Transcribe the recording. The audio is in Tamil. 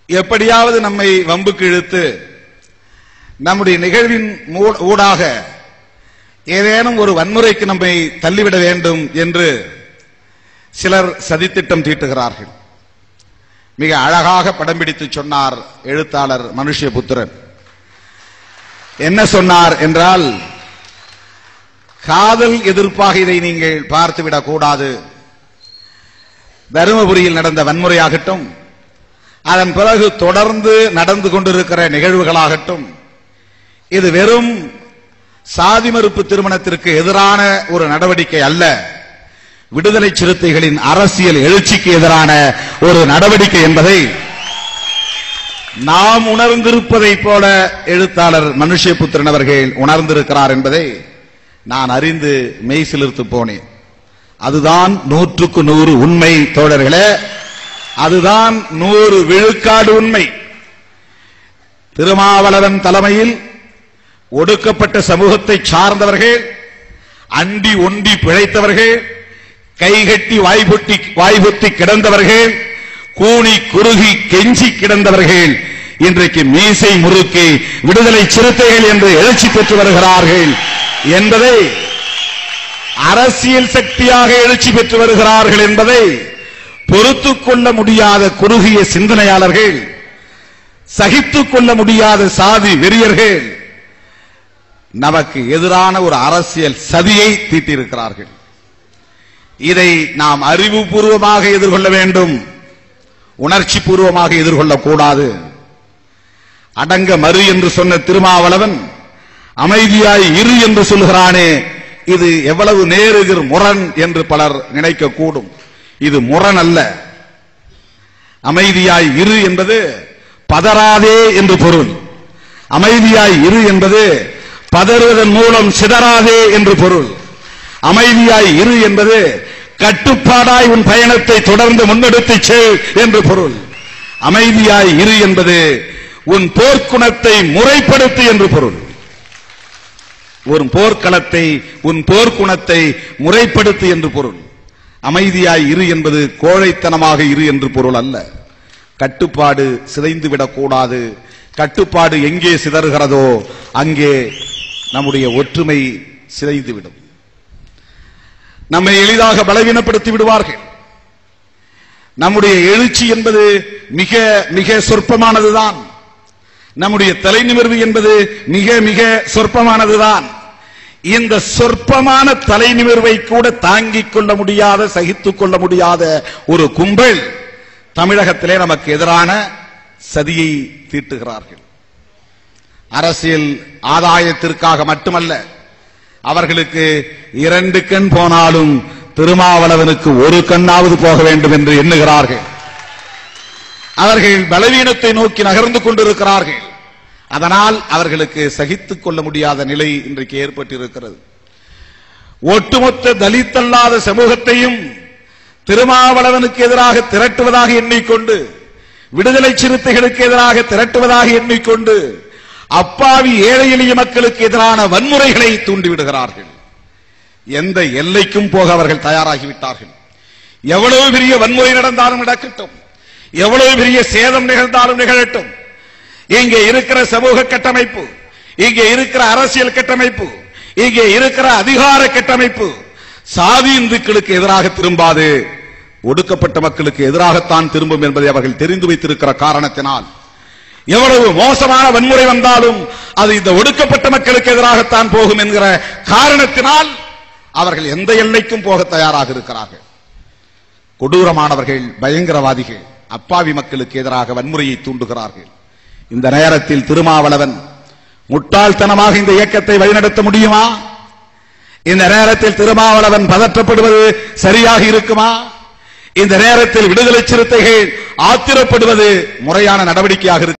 எப்படியாவது நம்மை வம்புக்கு இழுத்து நம்முடைய நிகழ்வின் மூ- ஊடாக ஏதேனும் ஒரு வன்முறைக்கு நம்மை தள்ளிவிட வேண்டும் என்று சிலர் சதித்திட்டம் தீட்டுகிறார்கள் மிக அழகாக படம் பிடித்து சொன்னார் எழுத்தாளர் மனுஷ்யபுத்திரன் என்ன சொன்னார் என்றால் காதல் எதிர்ப்பாக இதை நீங்கள் பார்த்துவிடக் கூடாது தருமபுரியில் நடந்த வன்முறையாகட்டும் அதன் பிறகு தொடர்ந்து நடந்து கொண்டிருக்கிற நிகழ்வுகளாகட்டும் இது வெறும் சாதி மறுப்பு திருமணத்திற்கு எதிரான ஒரு நடவடிக்கை அல்ல விடுதலை சிறுத்தைகளின் அரசியல் எழுச்சிக்கு எதிரான ஒரு நடவடிக்கை என்பதை நாம் உணர்ந்திருப்பதைப் போல எழுத்தாளர் மனுஷ்யபுத்திரன் அவர்கள் உணர்ந்திருக்கிறார் என்பதை நான் அறிந்து மெய் சிலிர்த்து போனேன் அதுதான் நூற்றுக்கு நூறு உண்மை தோழர்களே அதுதான் நூறு விழுக்காடு உண்மை திருமாவளவன் தலைமையில் ஒடுக்கப்பட்ட சமூகத்தை சார்ந்தவர்கள் அண்டி ஒண்டி பிழைத்தவர்கள் கைகட்டி வாய்பொட்டி வாய்பொத்தி கிடந்தவர்கள் கூனி குறுகி கெஞ்சி கிடந்தவர்கள் இன்றைக்கு மீசை முறுக்கி விடுதலை சிறுத்தைகள் என்று எழுச்சி பெற்று வருகிறார்கள் என்பதை அரசியல் சக்தியாக எழுச்சி பெற்று வருகிறார்கள் என்பதை பொறுத்துக் கொள்ள முடியாத குறுகிய சிந்தனையாளர்கள் சகித்துக் கொள்ள முடியாத சாதி வெறியர்கள் நமக்கு எதிரான ஒரு அரசியல் சதியை தீட்டியிருக்கிறார்கள் இதை நாம் அறிவுபூர்வமாக எதிர்கொள்ள வேண்டும் உணர்ச்சி பூர்வமாக எதிர்கொள்ளக்கூடாது அடங்க மறு என்று சொன்ன திருமாவளவன் அமைதியாய் இரு என்று சொல்கிறானே இது எவ்வளவு நேரெதிர் முரண் என்று பலர் நினைக்கக்கூடும் இது முரண் அல்ல அமைதியாய் இரு என்பது பதறாதே என்று பொருள் அமைதியாய் இரு என்பது பதறுவதன் மூலம் சிதறாதே என்று பொருள் அமைதியாய் இரு என்பது கட்டுப்பாடாய் உன் பயணத்தை தொடர்ந்து முன்னெடுத்துச் செல் என்று பொருள் அமைதியாய் இரு என்பது உன் போர்க்குணத்தை முறைப்படுத்து என்று பொருள் ஒரு போர்க்களத்தை உன் போர்க்குணத்தை முறைப்படுத்து என்று பொருள் அமைதியாய் இரு என்பது கோழைத்தனமாக இரு என்று பொருள் அல்ல கட்டுப்பாடு சிதைந்து விடக்கூடாது கட்டுப்பாடு எங்கே சிதறுகிறதோ அங்கே நம்முடைய ஒற்றுமை சிதைந்துவிடும் நம்மை எளிதாக பலவீனப்படுத்தி விடுவார்கள் நம்முடைய எழுச்சி என்பது மிக மிக சொற்பமானதுதான் நம்முடைய தலைநிமிர்வு என்பது மிக மிக சொற்பமானதுதான் இந்த சொற்பமான தலைநிமிர்வை கூட தாங்கிக் கொள்ள முடியாத சகித்துக் கொள்ள முடியாத ஒரு கும்பல் தமிழகத்திலே நமக்கு எதிரான சதியை தீட்டுகிறார்கள் அரசியல் ஆதாயத்திற்காக மட்டுமல்ல அவர்களுக்கு இரண்டு கண் போனாலும் திருமாவளவனுக்கு ஒரு கண்ணாவது போக வேண்டும் என்று எண்ணுகிறார்கள் அவர்கள் பலவீனத்தை நோக்கி நகர்ந்து கொண்டிருக்கிறார்கள் அதனால் அவர்களுக்கு சகித்துக் கொள்ள முடியாத நிலை இன்றைக்கு ஏற்பட்டிருக்கிறது ஒட்டுமொத்த தலித் அல்லாத சமூகத்தையும் திருமாவளவனுக்கு எதிராக திரட்டுவதாக எண்ணிக்கொண்டு விடுதலை சிறுத்தைகளுக்கு எதிராக திரட்டுவதாக எண்ணிக்கொண்டு அப்பாவி ஏழை எளிய மக்களுக்கு எதிரான வன்முறைகளை தூண்டிவிடுகிறார்கள் எந்த எல்லைக்கும் போக அவர்கள் தயாராகிவிட்டார்கள் எவ்வளவு பெரிய வன்முறை நடந்தாலும் நடக்கட்டும் எவ்வளவு பெரிய சேதம் நிகழ்ந்தாலும் நிகழட்டும் இங்கே இருக்கிற சமூக கட்டமைப்பு இங்கே இருக்கிற அரசியல் கட்டமைப்பு இங்கே இருக்கிற அதிகார கட்டமைப்பு சாதி இந்துக்களுக்கு எதிராக திரும்பாது ஒடுக்கப்பட்ட மக்களுக்கு எதிராகத்தான் திரும்பும் என்பதை அவர்கள் தெரிந்து வைத்திருக்கிற காரணத்தினால் எவ்வளவு மோசமான வன்முறை வந்தாலும் அது இந்த ஒடுக்கப்பட்ட மக்களுக்கு எதிராகத்தான் போகும் என்கிற காரணத்தினால் அவர்கள் எந்த எல்லைக்கும் போக தயாராக இருக்கிறார்கள் கொடூரமானவர்கள் பயங்கரவாதிகள் அப்பாவி மக்களுக்கு எதிராக வன்முறையை தூண்டுகிறார்கள் இந்த நேரத்தில் திருமாவளவன் முட்டாள்தனமாக இந்த இயக்கத்தை வழிநடத்த முடியுமா இந்த நேரத்தில் திருமாவளவன் பதற்றப்படுவது சரியாக இருக்குமா இந்த நேரத்தில் விடுதலை சிறுத்தைகள் ஆத்திரப்படுவது முறையான நடவடிக்கையாக இருக்கு